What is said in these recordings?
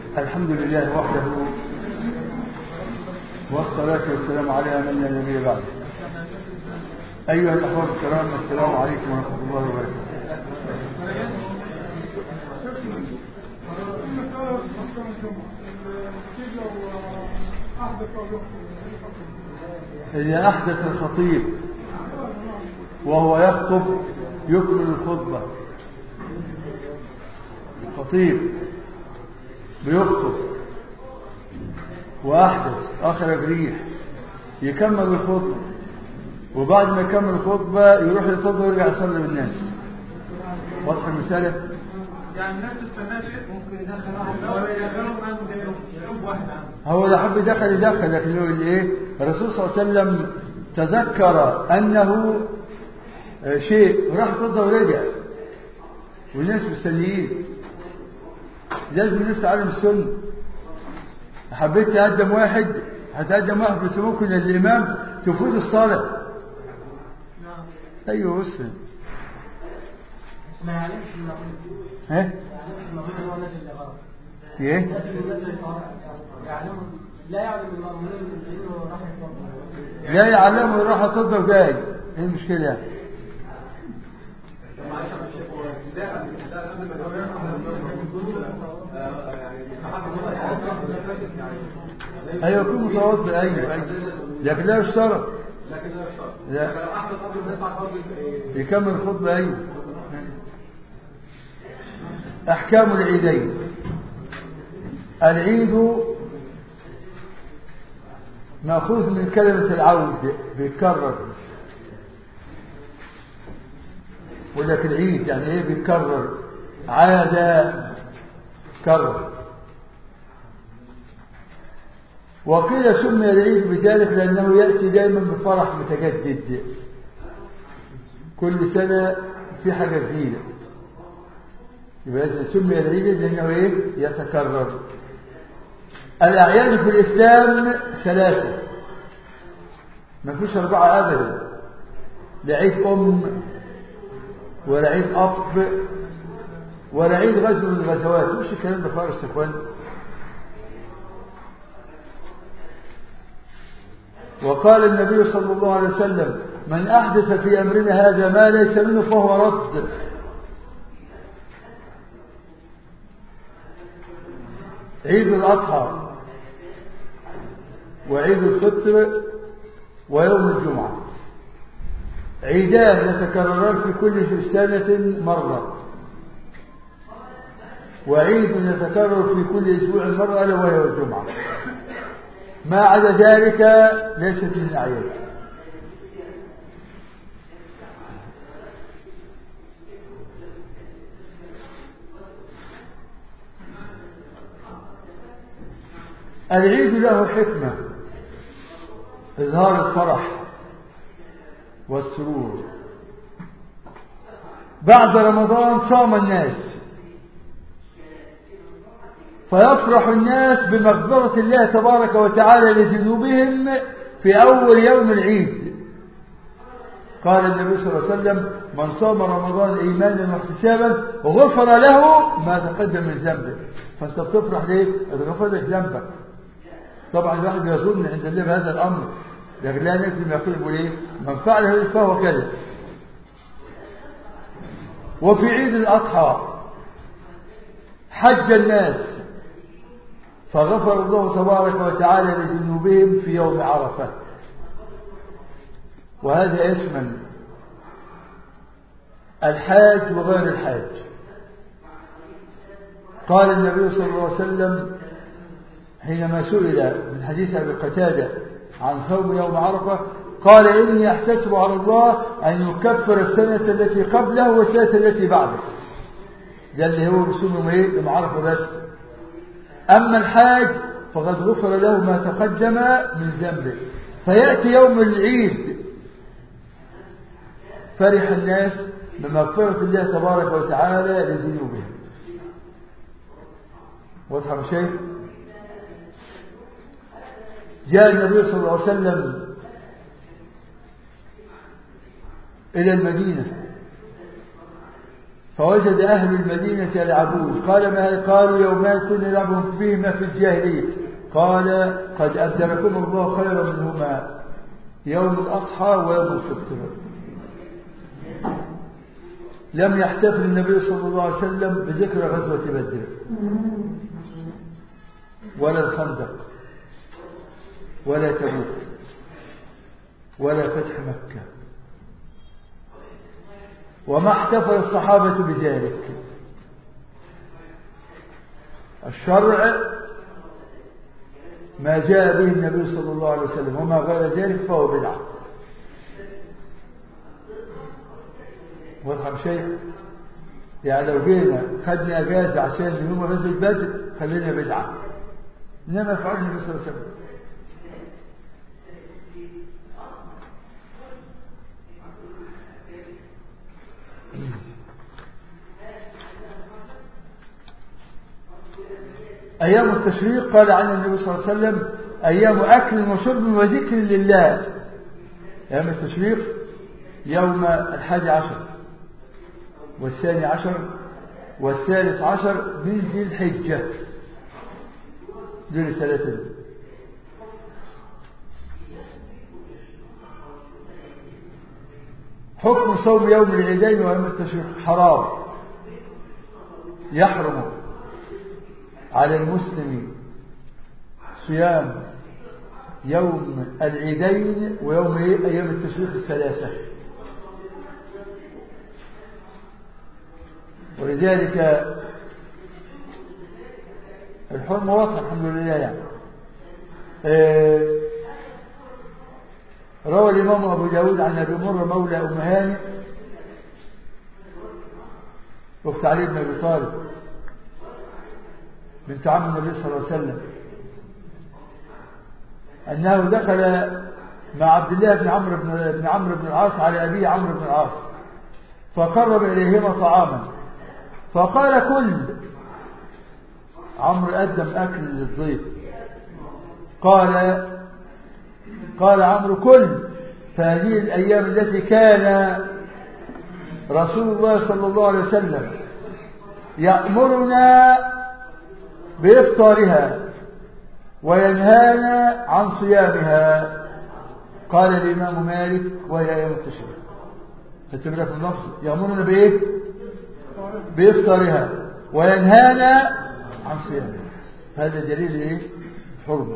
الحمد لله وحده والصلاة والسلام على من لا نبي بعده أيها الأخوة الكرام السلام عليكم ورحمة الله وبركاته إذا أحدث الخطيب وهو يخطب يكمل الخطبة الخطيب بيخطب وأحدث أخرج ريح يكمل الخطبة وبعد ما يكمل الخطبة يروح يصلي ويرجع يصلي بالناس واضح المسألة؟ يعني الناس التماشي ممكن يدخل واحد يدخلهم عنده يوم واحد عنده هو لو حب يدخل يدخل لكن يقول ايه الرسول صلى الله عليه وسلم تذكر انه شيء راح ضده ورجع والناس مستنيين لازم الناس تعلم السنه حبيت تقدم واحد هتقدم واحد بس ممكن الامام تفوت الصلاه نعم ايوه بص ما يعلمش المغرب ها يعلمش المغرب هو الناس اللي غلط ايه لكن الناس اللي غلط يعلم لا يعلم المأمورين انه راح يتوضا لا يعلمه راح تصدر جاي ايه المشكله يعني معلش يا شيخ هو ابتداء ابتداء قبل ما يكون يعني مستحب يعني ايوه يكون متوضئ ايوه ايوه لكن لا يشترط لكن لا يشترط لا. لكن لو احدث قبل ما يسمع برضه يبقى يكمل الخطبة أيوة أحكام العيدين العيد مأخوذ من كلمة العود بيتكرر ولك العيد يعني ايه بيتكرر عاد كرر وقيل سمي العيد بذلك لأنه يأتي دائما بفرح متجدد كل سنة في حاجة جديدة يبقى لازم سمي العيد لأنه إيه؟ يتكرر الأعياد في الإسلام ثلاثة ما فيش أربعة أبدا لا عيد أم ولا عيد أب ولا عيد غزو من الغزوات مش الكلام ده فارس يا إخوان وقال النبي صلى الله عليه وسلم من أحدث في أمرنا هذا ما ليس منه فهو رد عيد الأضحى وعيد الفطر ويوم الجمعة عيدان يتكرران في كل سنة مرة وعيد يتكرر في كل أسبوع مرة ألا وهي الجمعة ما عدا ذلك ليست من الأعياد العيد له حكمة إظهار الفرح والسرور بعد رمضان صام الناس فيفرح الناس بمغفرة الله تبارك وتعالى لذنوبهم في أول يوم العيد قال النبي صلى الله عليه وسلم من صام رمضان إيمانا واحتسابا غفر له ما تقدم من ذنبه فأنت بتفرح ليه؟ غفر لك ذنبك طبعا الواحد يظن عند الله بهذا الأمر لكن لا نلزم يقول ايه من فعل هذا فهو كذب وفي عيد الأضحى حج الناس فغفر الله تبارك وتعالى لذنوبهم في يوم عرفة وهذا يشمل الحاج وغير الحاج قال النبي صلى الله عليه وسلم حينما سئل من حديث أبي قتادة عن صوم يوم عرفة قال إني أحتسب على الله أن يكفر السنة التي قبله والسنة التي بعده ده اللي هو بيصوم يوم ايه يوم عرفة بس أما الحاج فقد غفر له ما تقدم من ذنبه فيأتي يوم العيد فرح الناس بمغفرة الله تبارك وتعالى لذنوبهم واضح يا شيخ جاء النبي صلى الله عليه وسلم إلى المدينة فوجد أهل المدينة يلعبون قال ما قالوا يومات كنا نلعبهم فيهما في الجاهلية قال قد أبدلكم الله خيرا منهما يوم الأضحى ويوم الفطر لم يحتفل النبي صلى الله عليه وسلم بذكر غزوة بدر ولا الخندق ولا تبوك ولا فتح مكة وما احتفل الصحابة بذلك الشرع ما جاء به النبي صلى الله عليه وسلم وما غير ذلك فهو بدعة والحم شيء يعني لو جينا خدنا اجازه عشان يوم غزوه بدر خلينا بدعه انما فعل النبي صلى الله عليه وسلم أيام التشريق قال عن النبي صلى الله عليه وسلم أيام أكل وشرب وذكر لله أيام التشريق يوم الحادي عشر والثاني عشر والثالث عشر من ذي الحجة دول الثلاثة دول حكم صوم يوم العيدين ويوم التشريق حرام يحرم على المسلم صيام يوم العيدين ويوم أيام التشريق الثلاثة ولذلك الحرم واضح الحمد لله يعني آه روى الإمام أبو داود عن أبي مرة مولى أم هانئ أخت علي بن أبي طالب بنت عم النبي صلى الله عليه وسلم أنه دخل مع عبد الله بن عمرو بن بن عمرو بن العاص على أبيه عمرو بن العاص فقرب إليهما طعاما فقال كل عمرو قدم أكل للضيف قال قال عمرو كل فهذه الأيام التي كان رسول الله صلى الله عليه وسلم يأمرنا بإفطارها وينهانا عن صيامها قال الإمام مالك وهي أيام التشريق فتبرك من لفظ يأمرنا بإيه بإفطارها وينهانا عن صيامها هذا دليل إيه حرمة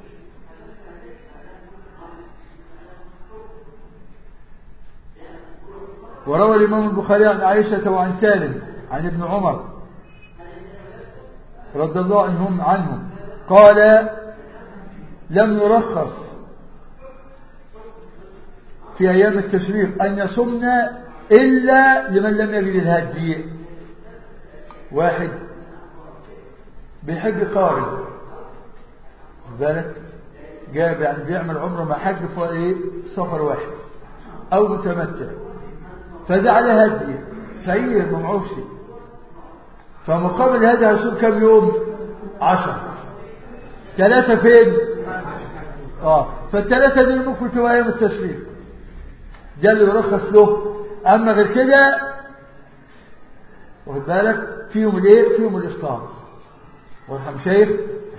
وروى الإمام البخاري عن عائشة وعن سالم عن ابن عمر رضي الله عنهم عنهم قال لم يرخص في أيام التشريق أن يصمنا إلا لمن لم يجد الهدي واحد بيحج قارن بالك جاب يعني بيعمل عمره مع حج في ايه سفر واحد او متمتع فده على هدي فقير ما معهوش فمقابل هذا هيصوم كم يوم عشر ثلاثة فين اه فالثلاثة دي ممكن تبقى ايام التشريق ده اللي يرخص له اما غير كده واخد بالك فيهم الايه فيهم الافطار والحم شايف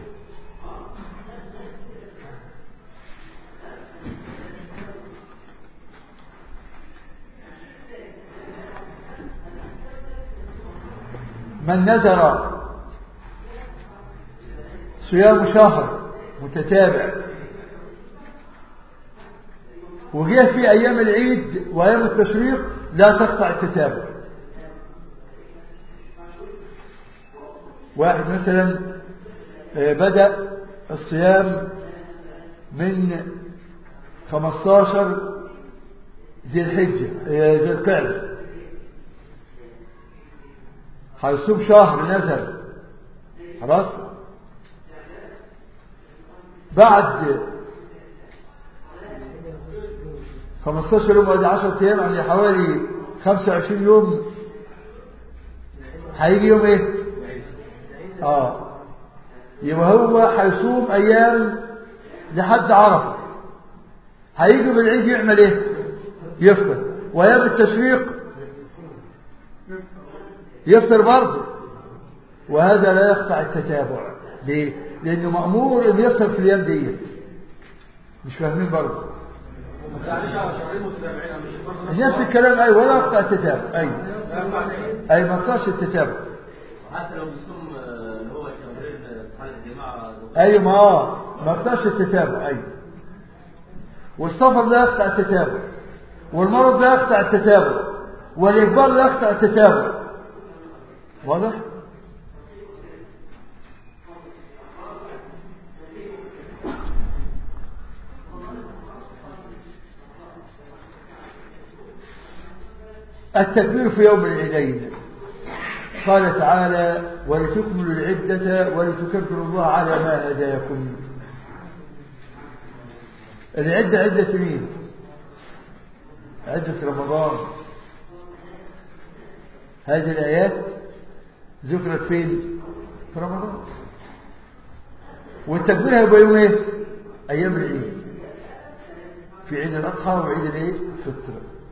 من نذر صيام شهر متتابع وجه في أيام العيد وأيام التشريق لا تقطع التتابع واحد مثلا بدأ الصيام من 15 ذي الحجة ذي القعدة هيصوم شهر نزل خلاص بعد 15 يوم وادي 10 ايام يعني حوالي 25 يوم هيجي يوم ايه اه يبقى هو هيصوم ايام لحد عرفه هيجي بالعيد يعمل ايه يفطر وايام التشريق يفطر برضه وهذا لا يقطع التتابع ليه؟ لأنه مأمور أن يفطر في الأيام ديت مش فاهمين برضه يعني شهر شهرين متتابعين مش برضه نفس الكلام أي ولا يقطع التتابع أي أي ما يقطعش التتابع حتى لو بيصوم آه، اللي هو التمرين في حالة الجماعة أي ما آه، ما يقطعش التتابع أي والسفر لا يقطع التتابع والمرض لا يقطع التتابع والإجبار لا يقطع التتابع واضح؟ التكبير في يوم العيدين قال تعالى ولتكملوا العدة ولتكبروا الله على ما هداكم العدة عدة مين عدة رمضان هذه الآيات ذكرت فين في رمضان والتكبير هيبقى يوم ايه ايام العيد في عيد الاضحى وعيد الايه الفطر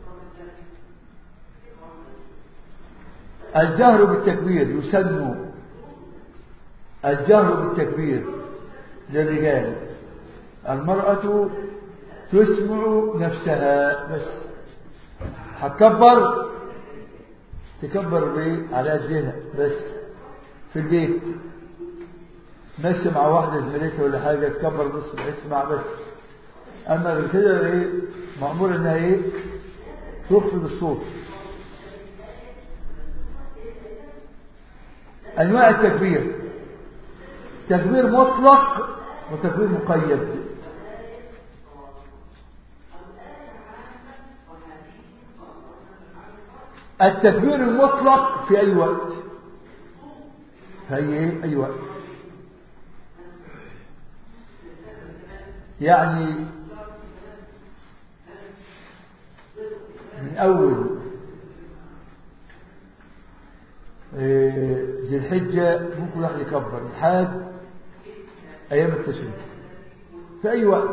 الجهر بالتكبير يسن الجهر بالتكبير للرجال المرأة تسمع نفسها بس هتكبر تكبر بايه على قدها بس في البيت ماشي مع واحدة زميلتها ولا حاجة تكبر بص اسمع بس أما غير كده ايه مأمور إنها ايه تخفض الصوت أنواع التكبير تكبير مطلق وتكبير مقيد التكبير المطلق في أي وقت في أي, أي وقت يعني من أول ذي الحجة ممكن واحد يكبر لحد أيام التشريق في أي وقت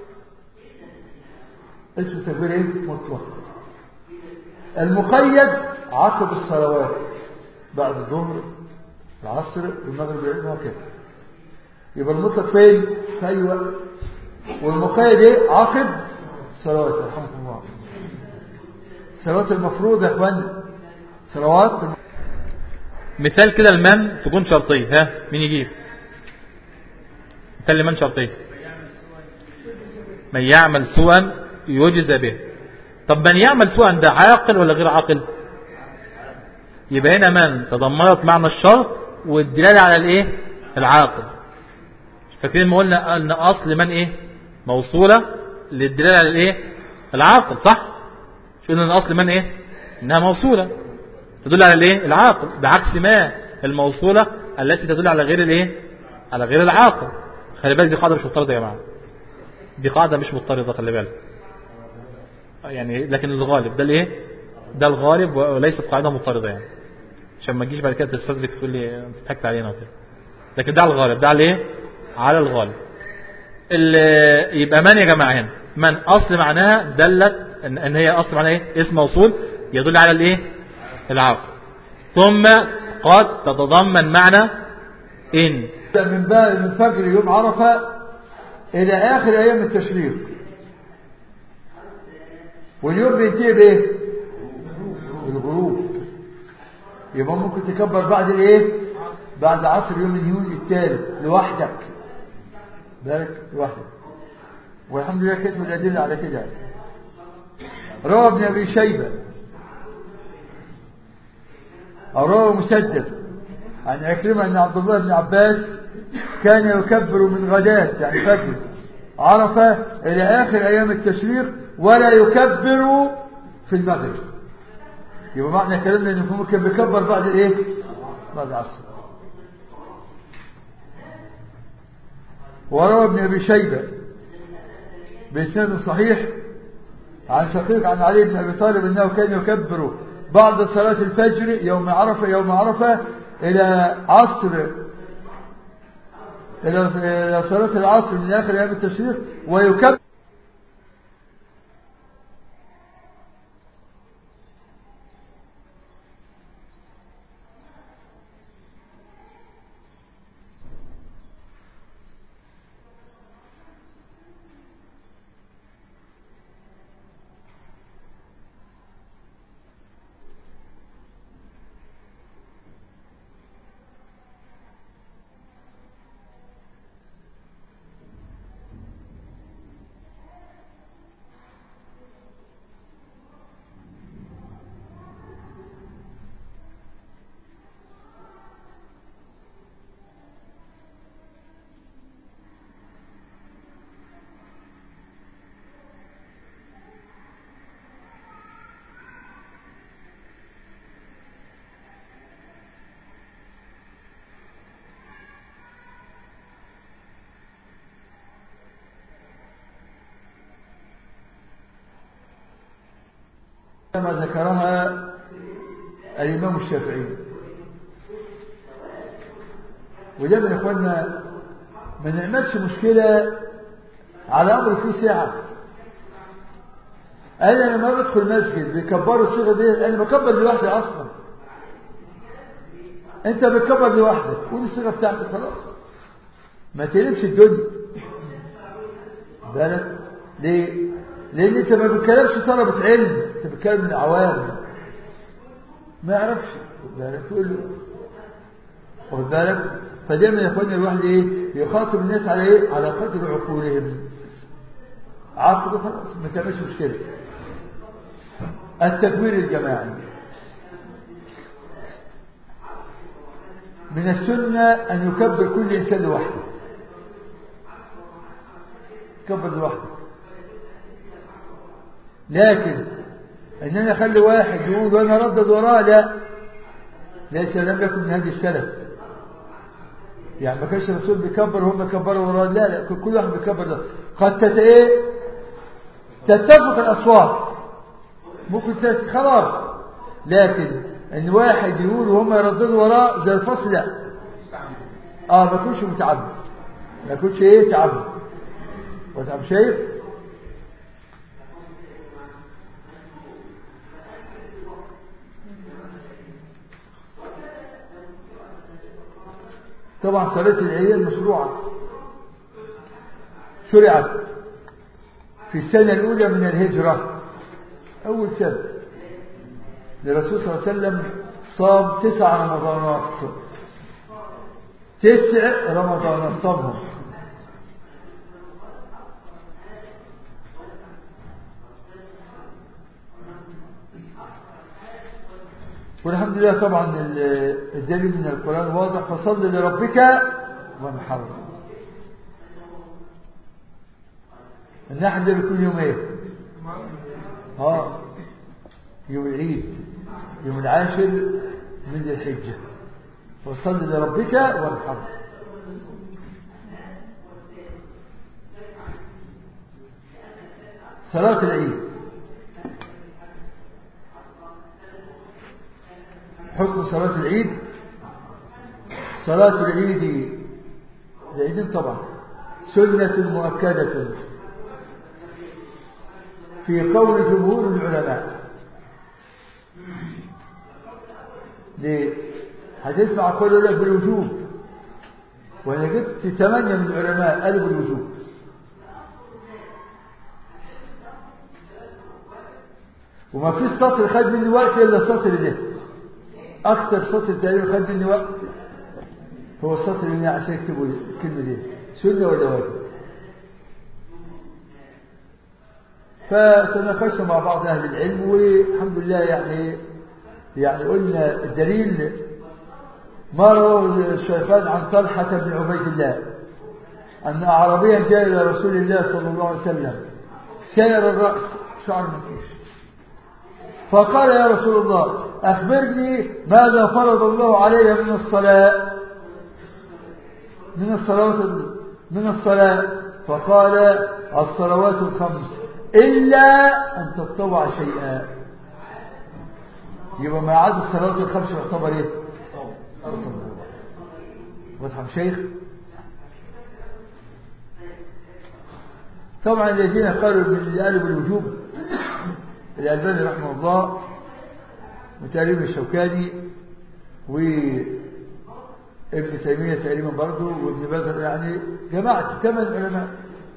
اسمه تكبير ايه مطلق المقيد عقب الصلوات بعد الظهر العصر المغرب والعشاء وهكذا يبقى المطلق فين في أي وقت والمقيد ايه عقب الصلوات رحمكم الله الصلوات المفروضة يا اخوان صلوات الم... مثال كده المن تكون شرطية ها مين يجيب مثال لمن شرطية من يعمل سوءا يجزى به طب من يعمل سوءا ده عاقل ولا غير عاقل يبقى هنا من تضمنت معنى الشرط والدلالة على الايه العاقل فاكرين ما قلنا ان اصل من ايه موصولة للدلالة على الايه العاقل صح شو قلنا ان اصل من ايه انها موصولة تدل على الايه العاقل بعكس ما الموصولة التي تدل على غير الايه على غير العاقل خلي بالك دي قاعدة مش مضطردة يا جماعة دي قاعدة مش مضطردة خلي بالك يعني لكن الغالب ده الايه ده الغالب وليست قاعدة مضطردة يعني عشان ما تجيش بعد كده تستدرك تقول لي انت ضحكت علينا وكده لكن ده على الغالب ده على ايه على الغالب يبقى من يا جماعة هنا من اصل معناها دلت ان, إن هي اصل معناها ايه اسم موصول يدل على الايه العقل ثم قد تتضمن معنى ان من بقى من فجر يوم عرفة إلى آخر أيام التشريق واليوم بينتهي بإيه؟ بالغروب يبقى ممكن تكبر بعد الإيه؟ بعد عصر يوم اليون الثالث لوحدك بالك لوحدك والحمد لله كتب الأدلة على كده روى ابن أبي شيبة أو روى مسدد عن عكرمة أن عبد الله بن عباس كان يكبر من غداة يعني فجر عرفة إلى آخر أيام التشريق ولا يكبر في المغرب يبقى معنى كلامنا أنه ممكن بيكبر بعد الإيه؟ بعد العصر وروى ابن أبي شيبة بإسناد صحيح عن شقيق عن علي بن أبي طالب أنه كان يكبر بعد صلاة الفجر يوم عرفة يوم عرفة إلى عصر إلى صلاة العصر من آخر أيام التشريق ويكبر كما ذكرها الإمام الشافعي وده من إخواننا ما نعملش مشكلة على أمر فيه ساعة أنا لما بدخل مسجد بيكبروا الصيغة دي أنا بكبر لوحدي أصلا أنت بتكبر لوحدك قول الصيغة بتاعتك خلاص ما تقلبش الدنيا بالك ليه؟ لأن أنت ما بتكلمش طلبة علم أنت بتكلم من عوام ما يعرفش خد بالك تقول له واخد بالك فدايما يا اخوانا الواحد ايه يخاطب الناس على ايه على قدر عقولهم عقل خلاص ما تعملش مشكله التكبير الجماعي من السنة أن يكبر كل إنسان لوحده تكبر لوحدك لكن ان انا اخلي واحد يقول وانا ردد وراه لا ليس لم يكن من هذه السلف يعني ما كانش الرسول بيكبر وهم يكبروا وراه لا لا كل واحد بيكبر ده قد تت ايه تتفق الاصوات ممكن تت... خلاص لكن ان واحد يقول وهم يرددوا وراه زي الفصل لا اه ما يكونش متعبد ما يكونش ايه تعبد وتعب شايف طبعا صلاة العيد مشروعة شرعت في السنة الأولى من الهجرة أول سنة للرسول صلى الله عليه وسلم صام تسع رمضانات تسع رمضانات صامهم والحمد لله طبعا الدليل من القرآن واضح فصل لربك وانحر النحر ده بيكون يوم ايه اه يوم العيد يوم العاشر من ذي الحجة فصل لربك وانحر صلاة العيد حكم صلاة العيد صلاة العيد العيدين طبعا سنة مؤكدة في قول جمهور العلماء ليه؟ هتسمع قول لك بالوجوب وانا جبت ثمانية من العلماء قالوا بالوجوب وما فيش سطر خد مني وقت الا السطر ده اكتر سطر تقريبا خد مني وقت هو السطر اللي عشان يكتبوا الكلمه دي سنه ولا واجب فتناقشنا مع بعض اهل العلم والحمد لله يعني يعني قلنا الدليل ما رواه الشيخان عن طلحة بن عبيد الله أن أعرابيا جاء إلى رسول الله صلى الله عليه وسلم سير الرأس شعر منكوش فقال يا رسول الله أخبرني ماذا فرض الله علي من الصلاة من الصلوات من الصلاة فقال الصلوات الخمس إلا أن تتطوع شيئا يبقى ما عاد الصلوات الخمس يعتبر ايه واضح شيخ طبعا الذين قالوا من قالوا بالوجوب الألباني رحمه الله وتقريبا الشوكاني وابن تيمية تقريبا برضه وابن باز يعني جماعة ثمان علماء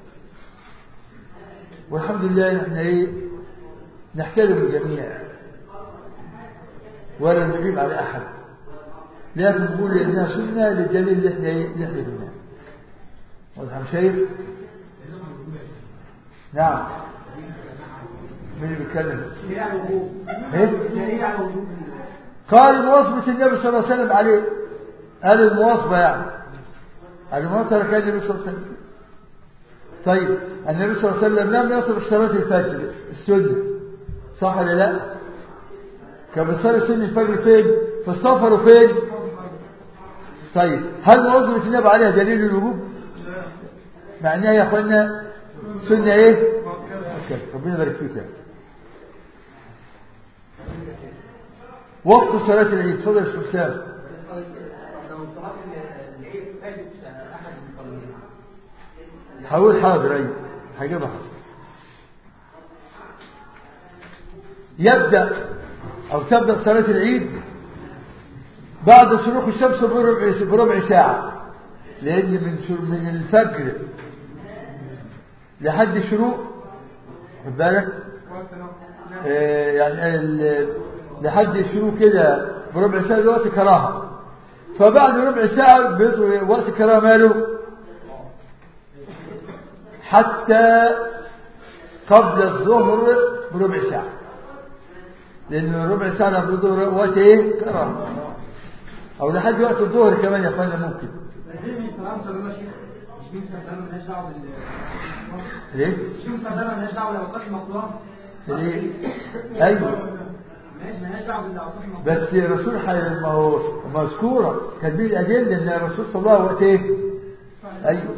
والحمد لله احنا ايه نحترم الجميع ولا نجيب على احد لكن نقول انها سنه للدليل اللي احنا ايه اللي احنا قلناه واضح شايف نعم مين اللي بيتكلم ايه قال مواظبة النبي صلى الله عليه وسلم عليه قال المواظبة يعني قال ما ترك النبي صلى الله عليه وسلم طيب النبي صلى الله عليه وسلم لم يترك صلاة الفجر السنة صح ولا لا كان بيصلي سنة الفجر فين في السفر وفين طيب هل مواظبة النبي عليها دليل الوجوب مع انها يا اخوانا سنة ايه اوكي ربنا يبارك فيك يعني وقت صلاة العيد تفضل يا شيخ حسام لو صلاة العيد فاتت أحد المصلين هقول حاضر ايوه هجيبها حاضر يبدأ أو تبدأ صلاة العيد بعد شروق الشمس بربع بربع ساعة لأن من شر- من الفجر لحد الشروق خد بالك آه، يعني ال- لحد الشروق كده بربع ساعة ده وقت كراهة فبعد ربع ساعة بيطلع وقت كراهة ماله حتى قبل الظهر بربع ساعة لأن ربع ساعة قبل الظهر وقت إيه؟ كراهة أو لحد وقت الظهر كمان يا أخوانا ممكن دي مش صلاة مسلمة شيخ مش دي مسلمة مالهاش دعوة بال ليه؟ مش دي مسلمة مالهاش دعوة بالأوقات المقطوعة ليه؟ أيوه ماشي مالهاش دعوة بالأوقات المقطوعة بس الرسول حي- ما هو مذكورة كاتبين الأدلة إن الرسول صلى الله عليه وسلم وقت إيه؟ أيوه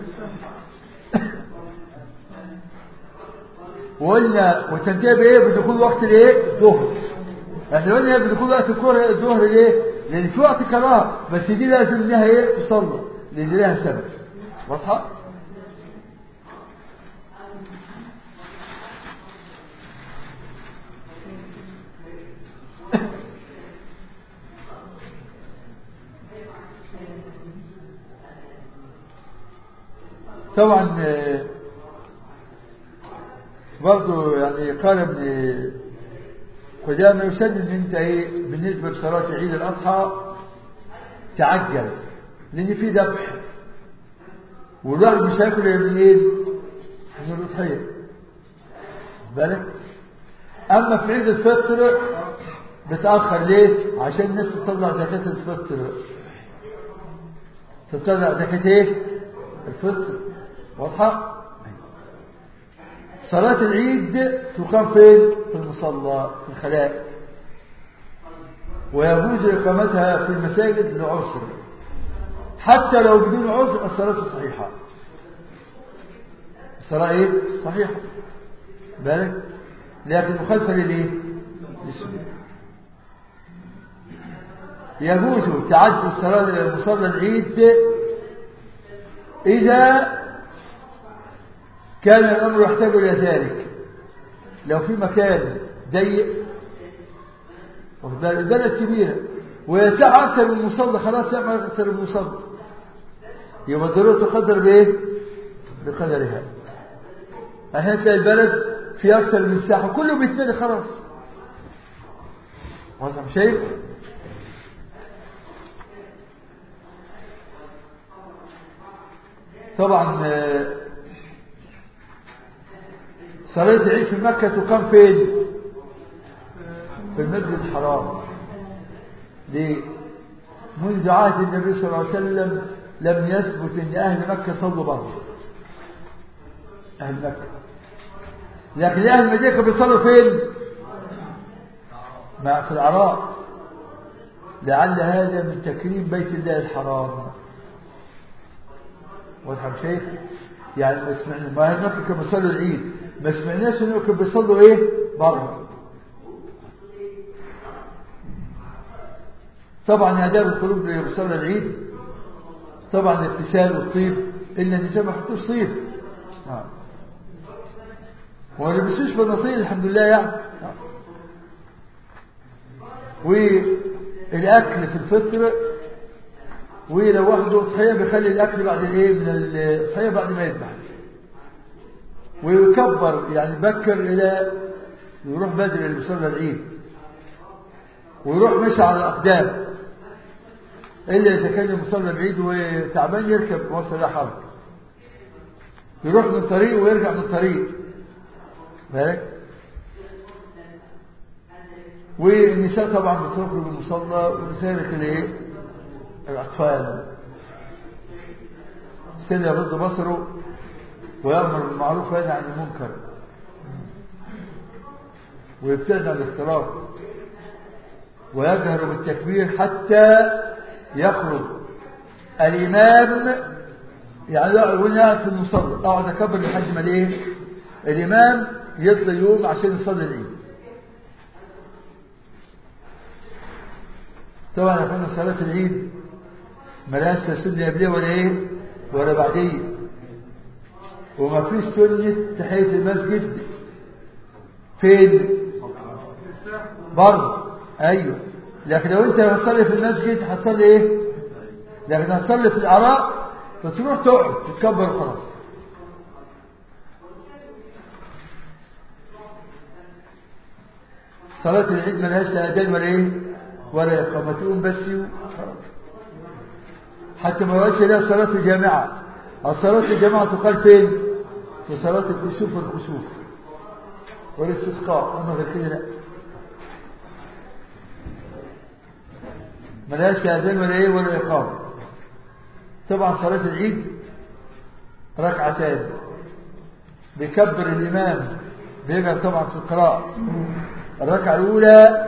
وقلنا وتنتهي بإيه؟ بدخول وقت الإيه؟ الظهر احنا قلنا بدخول وقت الكورة الظهر ليه؟ لأن في وقت كراهة بس دي لازم إنها إيه؟ تصلى لأن لها سبب واضحة؟ طبعا آه، برضو يعني قال ابن قدامى يسن ان انت ايه بالنسبة لصلاة عيد الاضحى تعجل لان في ذبح والواحد مش هياكل الا منين من الاضحية واخد بالك اما في عيد الفطر بتأخر ليه عشان الناس تطلع زكاة الفطر تطلع زكاة ايه الفطر واضحة صلاة العيد تقام فين في المصلى في الخلاء ويجوز إقامتها في المساجد لعسر حتى لو بدون عذر الصلاة صحيحة الصلاة ايه صحيحة بالك لكن مخالفة للايه للسنة يجوز تعدي الصلاة إلى مصلى العيد إذا كان الأمر يحتاج إلى ذلك لو في مكان ضيق واخد بالك؟ البلد كبيرة ويسع أكثر من المصلى خلاص يعمل أكثر من المصلى يبقى ضرورة تقدر بإيه؟ بقدرها أحيانا تلاقي البلد في أكثر من ساحة كله بيتملي خلاص واضح مش شايف؟ طبعا آه، صلاة العيد في مكة تقام فين؟ في المسجد الحرام ليه؟ منذ عهد النبي صلى الله عليه وسلم لم يثبت ان اهل مكة صلوا بره اهل مكة لكن اهل المدينة كانوا بيصلوا فين؟ مع في العراء لعل هذا من تكريم بيت الله الحرام واضح يا شيخ يعني ما سمعنا ما اهل مكة كانوا بيصلوا العيد ما سمعناش انهم كانوا بيصلوا ايه؟ بره طبعا آداب القلوب بصلاة العيد طبعا الاغتسال والطيب إلا النساء ما حطوش طيب آه. وما لبسوش بناطيل الحمد لله يعني آه. والأكل في الفطر ولو واحد أضحية بيخلي الأكل بعد الإيه من الأضحية بعد ما يذبح ويكبر يعني بكر إلى يروح بدري لمصلى العيد ويروح مشي على الأقدام إلا إذا كان مصلى بعيد وتعبان يركب وصل لا حرج يروح من طريق ويرجع من طريق بالك والنساء طبعا بتخرج المصلى ونسالك الايه الاطفال كده يغض بصره ويامر بالمعروف وينهى عن المنكر ويبتعد عن الاختلاط ويجهر بالتكبير حتى يخرج الإمام يعني وانا قاعد في المصلى اقعد اكبر لحد ما الايه الإمام يطلع يوم عشان يصلي العيد طبعا يا اخوانا صلاة العيد ملهاش لا سنة قبلية ولا ايه ولا بعدية وما فيش سنة تحية المسجد فين برضه ايوه لكن لو انت هتصلي في المسجد هتصلي ايه لكن هتصلي في العراء فتروح تقعد تتكبر وخلاص صلاة العيد ملهاش لا أذان ولا إيه ولا إقامة تقوم بس وخلاص حتى ما يقولش لها صلاة الجامعة الصلاة الجامعة تقال فين في صلاة الكسوف والخسوف والاستسقاء أما غير كده لا ملهاش لا أذان ولا إيه ولا إقامة طبعا صلاة العيد ركعتان بيكبر الإمام بيبعد طبعا في القراءة الركعة الأولى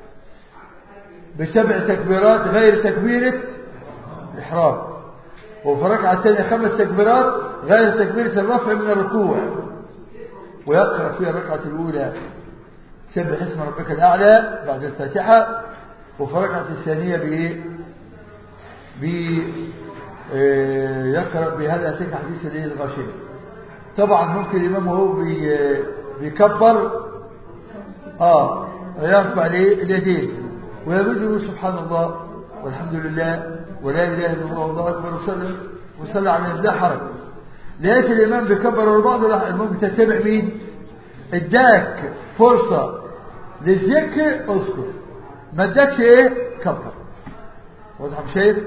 بسبع تكبيرات غير تكبيرة إحرام وفي الركعة الثانية خمس تكبيرات غير تكبيرة الرفع من الركوع ويقرأ في الركعة الأولى سبح اسم ربك الأعلى بعد الفاتحة وفي الركعة الثانية بإيه؟ يقرأ بهذا أتيك حديث الليل الغاشية طبعا ممكن الإمام وهو بي بيكبر آه يرفع اليدين ويقول سبحان الله والحمد لله ولا إله إلا الله والله أكبر وسلم وصلى على لا حرج لقيت الإمام بيكبر والبعض المهم تتبع مين اداك فرصة للذكر اذكر ما اداكش ايه كبر واضح مش شايف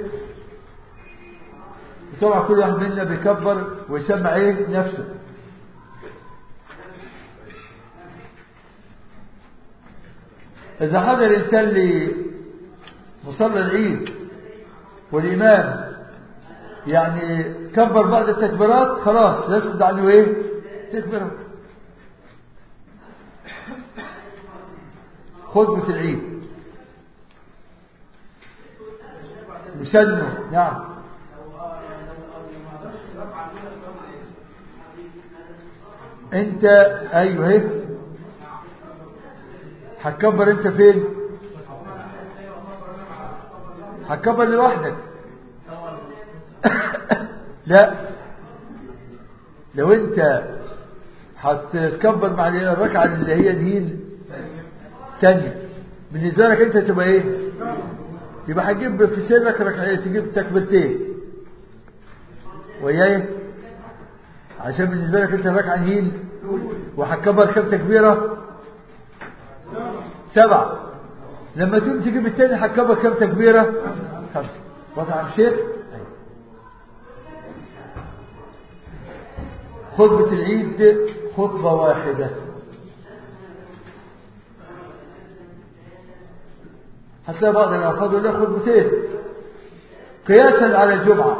طبعا كل واحد منا بيكبر ويسمع ايه نفسه إذا حضر الإنسان لمصلى العيد والإمام يعني كبر بعد التكبيرات خلاص يسقط عنه إيه تكبيرات خطبة العيد يسنوا نعم انت ايوه هيك هتكبر انت فين هتكبر لوحدك لا لو انت هتكبر مع الركعة اللي هي دي تانية بالنسبة لك انت تبقى ايه يبقى هتجيب في سرك ركعتين تجيب تكبيرتين وياي عشان بالنسبة لك انت ركعة هين وهتكبر كم تكبيرة سبعة لما تقوم تجيب التاني هتكبر كم تكبيرة خمسة وضع عم شيخ خطبة العيد خطبة واحدة حتى بعض الألفاظ يقول لك خطبتين قياسا على الجمعة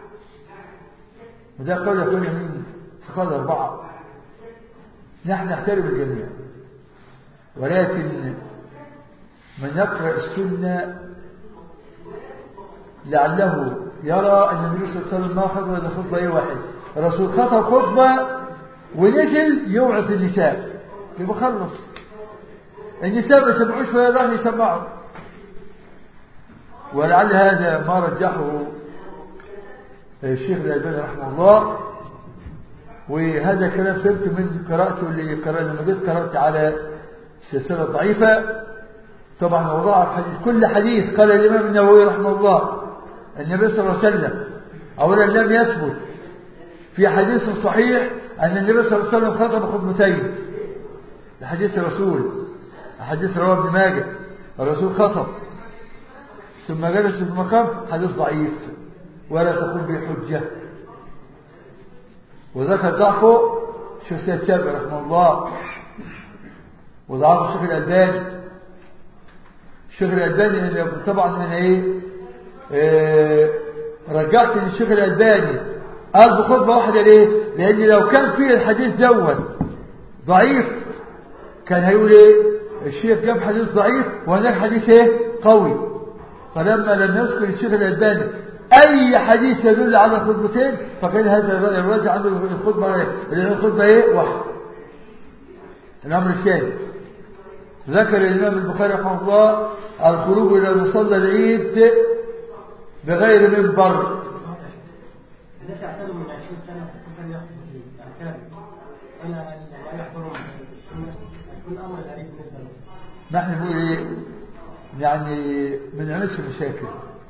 وده قول يقول من فقال أربعة نحن نحترم الجميع ولكن من يقرأ السنة لعله يرى أن النبي صلى الله عليه وسلم ما خطبة إلا خطبة إيه واحد الرسول خطب خطبة ونزل يوعظ النساء يبقى خلص النساء ما سمعوش فلا راح يسمعوا ولعل هذا ما رجحه الشيخ الألباني رحمه الله وهذا كلام فهمت من قراءته اللي قرأ لما جيت قرأت على السلسلة الضعيفة طبعا وضع حديث كل حديث قال الإمام النووي رحمه الله النبي صلى الله عليه وسلم أولا لم يثبت في حديث صحيح أن النبي صلى الله عليه وسلم خطب خطبتين حديث الرسول حديث رواه ابن ماجه الرسول خطب ثم جلس في المقام حديث ضعيف ولا تقوم به حجة وذكر ضعفه شيخ سيد سابق رحمه الله وضعفه الشيخ الألباني الشيخ الألباني طبعا من ايه اه رجعت للشيخ الألباني قال بخطبة واحدة ليه لأن لو كان فيه الحديث دوت ضعيف كان هيقول ايه الشيخ جاب حديث ضعيف وهناك حديث ايه قوي فلما لم يذكر الشيخ الألباني أي حديث يدل على خطبتين فكان هذا الراجع عنده الخطبة الخطبة ايه واحدة الأمر الثاني ذكر الإمام البخاري رحمه الله الخروج إلى مصلى العيد بغير منبر الناس يعتادوا من 20 سنة كان يحضر فيه يعني كان أنا لا يحضرهم السنة يكون أمر غريب بالنسبة لهم نحن نقول إيه يعني ما نعملش مشاكل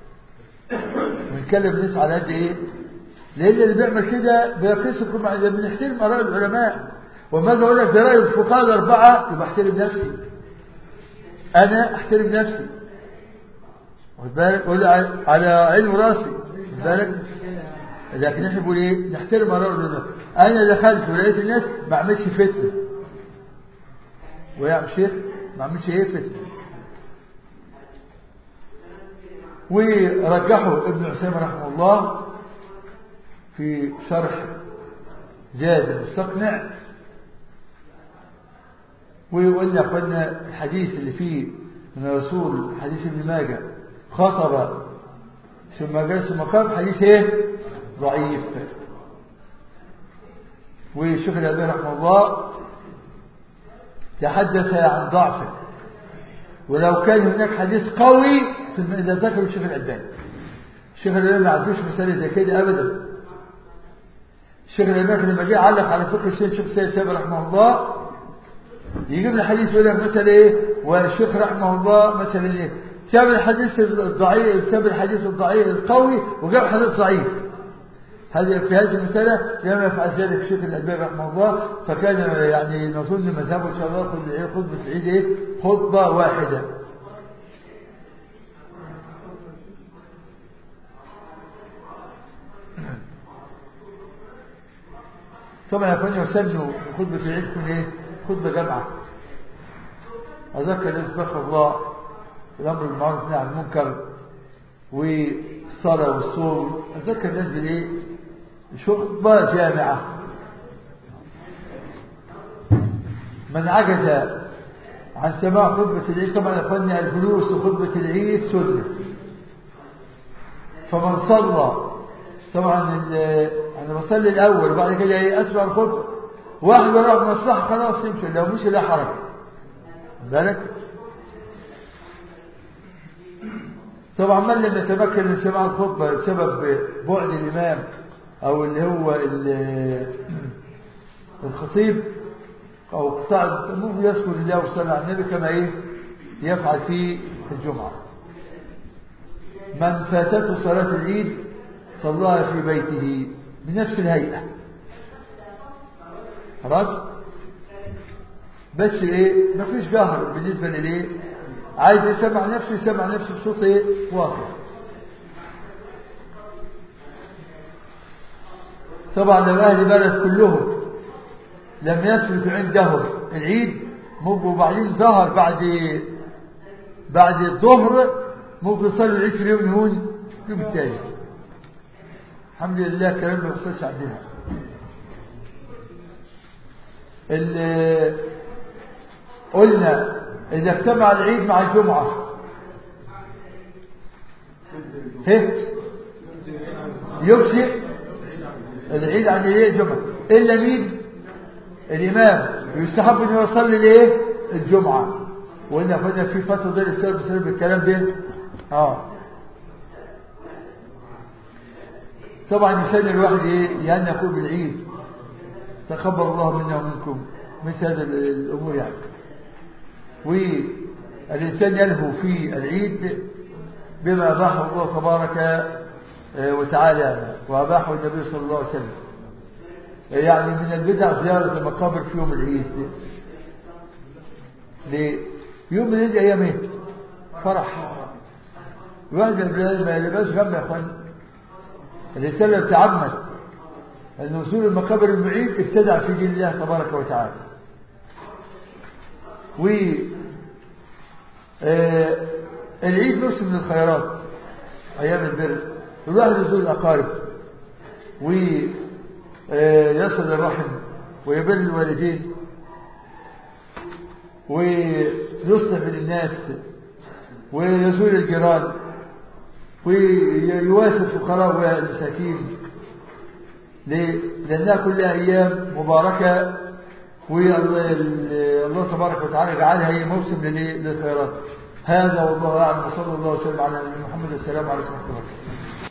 ونكلم الناس على قد إيه لأن اللي بيعمل كده بيقيسكم على بنحترم آراء العلماء وما أجي أقول لك ده رأي الفقهاء الأربعة يبقى أحترم نفسي أنا أحترم نفسي واخد بالك قول على- على علم راسي واخد بالك لكن احنا بنقول ايه نحترم آراء العلماء انا دخلت ولقيت الناس ما اعملش فتنه ويا شيخ ما اعملش ايه فتنه ورجحه ابن عثيمين رحمه الله في شرح زاد المستقنع ويقول لك أن الحديث اللي فيه من الرسول حديث ابن ماجه خطب ثم جلس ثم قام حديث ايه ضعيف والشيخ الألباني رحمه الله تحدث عن ضعفه ولو كان هناك حديث قوي في الم- إذا ذكر الشيخ الألباني الشيخ الألباني ما عندوش مسألة زي كده أبدا الشيخ الألباني لما جه علق على فقه الشيخ الشيخ سيد سابر رحمه الله يجيب لي حديث يقول لك مثلا ايه والشيخ رحمه الله مثلا ايه ساب الحديث الضعيف ساب الحديث الضعيف القوي وجاب حديث ضعيف هذه في هذه المسألة لم يفعل ذلك الشيخ الألباني رحمه الله فكان يعني نظن مذهبه إن شاء الله خطبة العيد خطبة العيد إيه خطبة واحدة طبعا يا اخواني يسموا خطبة العيد تكون ايه خطبة جامعة أذكر إذ الله الأمر بالمعروف والنهي عن المنكر والصلاة والصوم أذكر الناس بالإيه خطبة جامعة من عجز عن سماع خطبة العيد طبعا يا اخواني الجلوس وخطبة العيد سنة فمن صلى طبعا ال- انا بصلي الاول وبعد كده ايه اسمع الخطبه واحد بروح مصلحه خلاص يمشي لو مشي لا حرج خد بالك طبعا من لم يتمكن من سماع الخطبه بسبب بعد الامام او اللي هو ال- الخطيب او قطاع ممكن يذكر الله وصلى على النبي كما ايه يفعل في الجمعه من فاتته صلاة العيد صلاها في بيته بنفس الهيئة خلاص بس ايه مفيش جهر بالنسبة للايه عايز يسمع نفسه يسمع نفسه بصوت ايه واضح طبعا لو اهل بلد كلهم لم يثبت عندهم العيد ممكن وبعدين ظهر بعد بعد الظهر ممكن يصلي العيد في اليوم هون اليوم التاني الحمد لله الكلام ما وصلش عندنا ال- قلنا إذا اجتمع العيد مع الجمعة هيه يجزئ العيد عن الايه الجمعة إلا مين الإمام يستحب أنه يصلي الايه الجمعة وقلنا كنا في فترة غير السبب بسبب الكلام ده اه طبعا يسأل الواحد ايه يعني يقول بالعيد تقبل الله منا ومنكم مثل هذا الامور يعني والانسان يلهو في العيد بما اباحه الله تبارك آه، وتعالى واباحه النبي صلى الله عليه وسلم يعني من البدع زيارة المقابر في يوم العيد ليه؟ يوم العيد ايام ايه؟ فرح الواحد ما يلبس غم يا اخوان الانسان لو تعمد ان وصول المقابر المعيد ابتدع في دين الله تبارك وتعالى و آه، العيد موسم من الخيرات ايام البر الواحد يزور الاقارب ويصل الرحم ويبر الوالدين ويصلح بين الناس ويزور الجيران ويواسي الفقراء والمساكين ليه؟ لأنها كلها أيام مباركة والله الله تبارك وتعالى جعلها هي موسم للإيه؟ للخيرات هذا والله أعلم وصلى الله وسلم على نبينا محمد السلام عليكم ورحمة الله